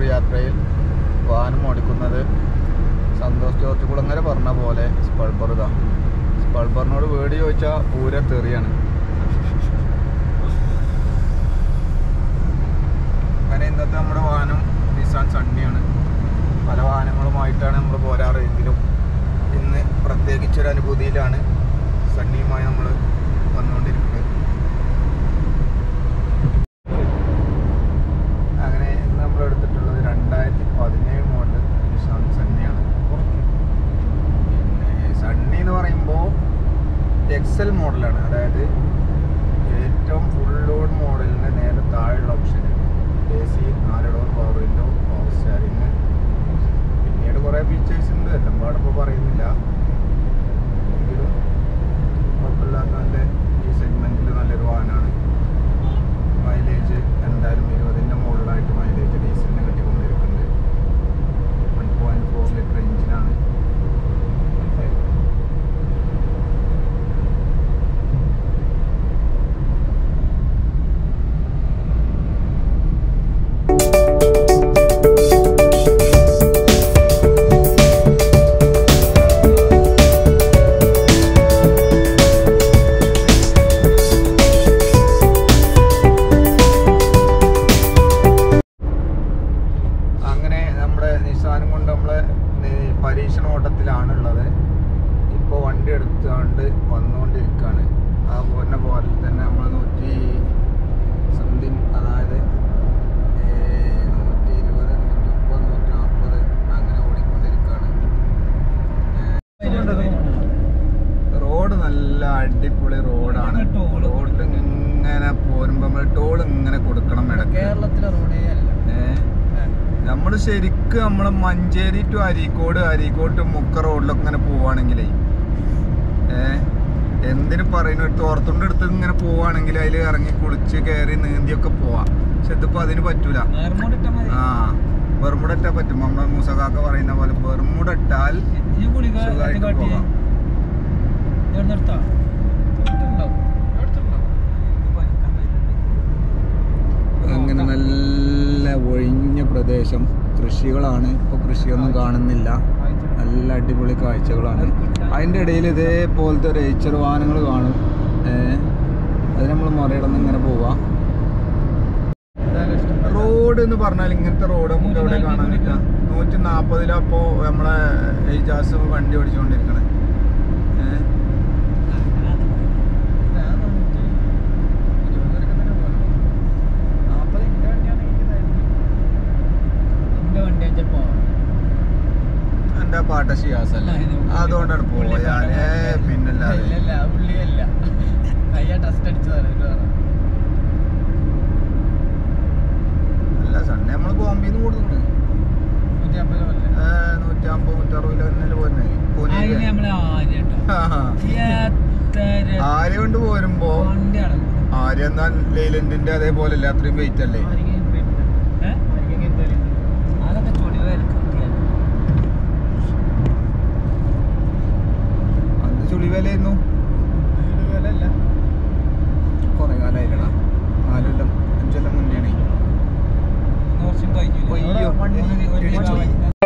മണിക്കൂർ യാത്രയിൽ വാഹനം ഓടിക്കുന്നത് സന്തോഷ് ജോർജ് കുളങ്ങര പറഞ്ഞ പോലെ സ്പൾബർ ഇതാ സ്പൾബറിനോട് വേടി ചോദിച്ചാൽ പൂര തെറിയാണ് അങ്ങനെ ഇന്നത്തെ നമ്മുടെ വാഹനം നിസാൻ സണ്ണിയാണ് പല വാഹനങ്ങളുമായിട്ടാണ് നമ്മൾ പോരാറ് എങ്കിലും ഇന്ന് പ്രത്യേകിച്ചൊരു അനുഭൂതിയിലാണ് സണ്ണിയുമായി നമ്മൾ വന്നുകൊണ്ടിരിക്കുന്നത് അങ്ങനെ ഇന്ന് നമ്മൾ എടുത്തിട്ടുള്ളത് രണ്ടായിരത്തി പതിനേഴ് മോഡൽ നിസാൻ സണ്ണിയാണ് പിന്നെ സണ്ണി എന്ന് പറയുമ്പോൾ എക്സൽ മോഡലാണ് അതായത് ഏറ്റവും ഫുൾ ലോഡ് മോഡലിൻ്റെ നേരെ താഴെയുള്ള ഓപ്ഷൻ എ സി നാല് door power window power steering പിന്നീട് കുറേ ഫീച്ചേഴ്സ് ഉണ്ട് എല്ലാം പാടിപ്പോൾ പറയുന്നില്ല എങ്കിലും കുഴപ്പമില്ലാത്ത നല്ല ഈ സെഗ്മെൻറ്റിൽ നല്ലൊരു വാഹനമാണ് മൈലേജ് എന്തായാലും ഇരുപതിൻ്റെ മുകളിലായിട്ട് മൈലേജ് ഡീസലിന് കിട്ടിക്കൊണ്ടിരിക്കുന്നുണ്ട് വൺ പോയിൻറ്റ് ഫോർ ലിറ്റർ എഞ്ചിനാണ് അങ്ങനെ നമ്മുടെ നിസാനും കൊണ്ട് നമ്മള് നി- പരീക്ഷണ ഓട്ടത്തിലാണുള്ളത് ഇപ്പോൾ വണ്ടി എടുത്തുകൊണ്ട് വന്നുകൊണ്ടിരിക്കുകയാണ് ആ പോരുന്ന പോരിൽ തന്നെ നമ്മൾ നൂറ്റി സംതിങ് അതായത് ഏ, നൂറ്റി ഇരുപത് നൂറ്റി മുപ്പത് നൂറ്റി നാൽപ്പത് അങ്ങനെ ഓടിക്കൊണ്ടിരിക്കുകയാണ് റോഡ് നല്ല അടിപൊളി റോഡാണ് ടോള്. റോഡിൽ ഇങ്ങനെ പോരുമ്പോൾ നമ്മൾ ടോൾ ഇങ്ങനെ കൊടുക്കണം ഇടയ്ക്ക് കേരളത്തിലെ റോഡേ അല്ല നമ്മൾ ശരിക്കും നമ്മളെ മഞ്ചേരി ടു അരീക്കോട് അരീക്കോട് to മുക്ക റോഡിലൊക്കെ ഇങ്ങനെ പോവാണെങ്കിലേ ഏ എന്തിനു പറയുന്നു തോർത്തുണ്ട് എടുത്ത് ഇങ്ങനെ പോവാണെങ്കിൽ അതിൽ ഇറങ്ങി കുളിച്ച് കയറി നീന്തിയൊക്കെ പോവാം പക്ഷെ ഇതിപ്പോ അതിന് പറ്റൂല നേർമോടിട്ടാ മതി ആ ബെർമുട പറ്റും നമ്മുടെ മൂസകാക്ക പറയുന്ന പോലെ ബെർമുട ഇട്ടാൽ ഈ ഗുളിക ഇത് സുഖമായിട്ട് കാട്ടി പോകാം ഇവിടെ നിർത്താം അടുത്തുണ്ടാവും അടുത്തുണ്ടാവും ഇത് പനിക്കാൻ വരുന്നുണ്ട്. അങ്ങനെ നല്ല ഒഴിഞ്ഞ പ്രദേശം കൃഷികളാണ് ഇപ്പോൾ കൃഷിയൊന്നും കാണുന്നില്ല നല്ല അടിപൊളി കാഴ്ചകളാണ് അതിൻ്റെ ഇടയിൽ ഇതേപോലത്തെ റേച്ചർ വാഹനങ്ങൾ കാണും ഏഹ് അത് നമ്മൾ മറികടന്ന് ഇങ്ങനെ പോവാം എന്തായാലും ഇഷ്ടം. റോഡ് എന്ന് പറഞ്ഞാൽ ഇങ്ങനത്തെ റോഡ് നമുക്ക് എവിടെ കാണാൻ പറ്റുക നൂറ്റി നാൽപ്പതിലപ്പോ നമ്മളെ ഏജാസ് വണ്ടി ഓടിച്ചുകൊണ്ടിരിക്കണേ ഏഹ് ഞാൻ നൂറ്റി ഇരുപത് വരെയൊക്കെ തന്നെ പോകണം. നാപ്പത് ഇന്റെ വണ്ടിയാണെങ്കിൽ ഇതായിരുന്നു. ഇന്റെ വണ്ടി വെച്ചാൽ പോവാം. എൻ്റെ പാട്ട ഷിയാസ് അല്ലേ അതുകൊണ്ടാണ് പോയാൽ ഏ പിന്നല്ലാതെ ഇല്ലല്ല, ആ പുള്ളിയല്ല. അയ്യാ ടെസ്റ്റ് അടിച്ചതാണ് ഇത് വേറെ. അല്ല സൺഡേ നമ്മൾ ബോംബെന്ന് കൊടുക്കുന്നുണ്ട് നൂറ്റി അമ്പത് പോലെ. നൂറ്റി അമ്പത് നൂറ്റി അറുപത് തന്നെ പോരുന്നേ അതിന് നമ്മള് ആര്യ കേട്ടോ. എത്ര ആര്യ കൊണ്ട് പോരുമ്പോ വണ്ടിയാണ് ആര്യ എന്നാൽ ലെയ്ലൻഡിന്റെ അതേപോലെ അല്ലേ അത്രയും വെയിറ്റ് അല്ലേ അതൊക്കെ ചൊടിവ് കിട്ടിയാൽ അന്ന് ചുളി വിലയായിരുന്നു വിലല്ല കുറെ കാലമായില്ലടാ നാലെല്ലാം അഞ്ചെല്ലാം മുന്നെയാണ് മൂന്ന് വർഷം കഴിഞ്ഞു അയ്യോ, ഇടിച്ചു.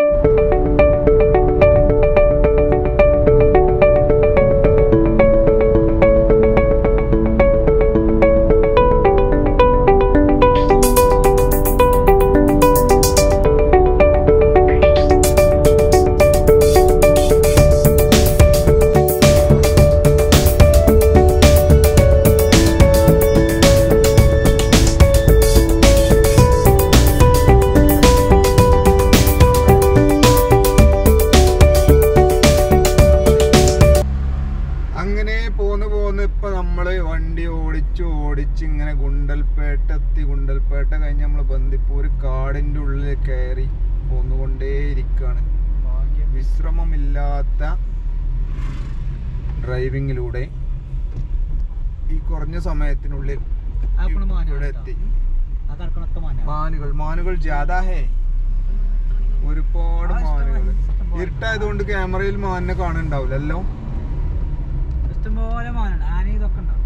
അങ്ങനെ പോന്ന് പോന്ന് ഇപ്പൊ നമ്മള് വണ്ടി ഓടിച്ച് ഓടിച്ച് ഇങ്ങനെ ഗുണ്ടൽപേട്ട എത്തി ഗുണ്ടൽപേട്ട കഴിഞ്ഞ് നമ്മള് ബന്ദിപ്പൂര് കാടിന്റെ ഉള്ളിൽ കയറി പോന്നുകൊണ്ടേയിരിക്കാണ് വിശ്രമമില്ലാത്ത ഡ്രൈവിങ്ങിലൂടെ ഈ കുറഞ്ഞ സമയത്തിനുള്ളിൽ ഇവിടെ എത്തി മാനുകൾ മാനുകൾ ജാഥാ ഹേ ഒരുപാട് ആ, ഇഷ്ടം മാനുകൾ പോലെ, ഇഷ്ടം പോലെ. ഇരുട്ടായതുകൊണ്ട് ക്യാമറയിൽ മാനിനെ കാണുന്നുണ്ടാവില്ലല്ലോ ഇഷ്ടംപോലെ മാനാണ് ആന ഇതൊക്കെ ഉണ്ടാവും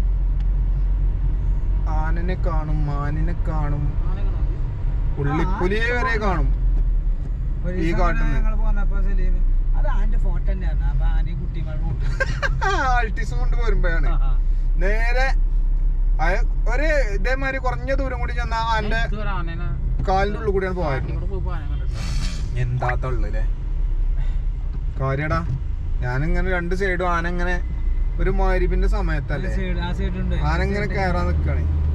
ആനനെ കാണും മാനിനെ കാണും ആനകളുണ്ട് പുള്ളിപ്പുലിയെ വരെ കാണും ഒരു ഈ ദിവസം കാട്ടിന്ന് ഞങ്ങൾ പോന്നപ്പോ സലീം അത് ആന്റെ ഫോട്ടോ തന്നെയാണ് അപ്പൊ ആനയും കുട്ടിയും ആൾട്ടിസും കൊണ്ട് പോരുമ്പോഴാണ് നേരെ അയ- ഒരു ഇതേമാതിരി കുറഞ്ഞ ദൂരം കൂടി ചെന്ന ആന്റെ കാലിന്റെ ഉള്ളിൽ കൂടിയാണ് പോയത് എന്താ തള്ളല്ലേ കാര്യടാ ഞാനിങ്ങനെ രണ്ട് സൈഡും ആന ഇങ്ങനെ ഒരു മാരിപ്പിന്റെ സമയത്തല്ലേ ആ സൈഡ് ഉണ്ട് ആന ഇങ്ങനെ കയറാൻ നിക്കണേ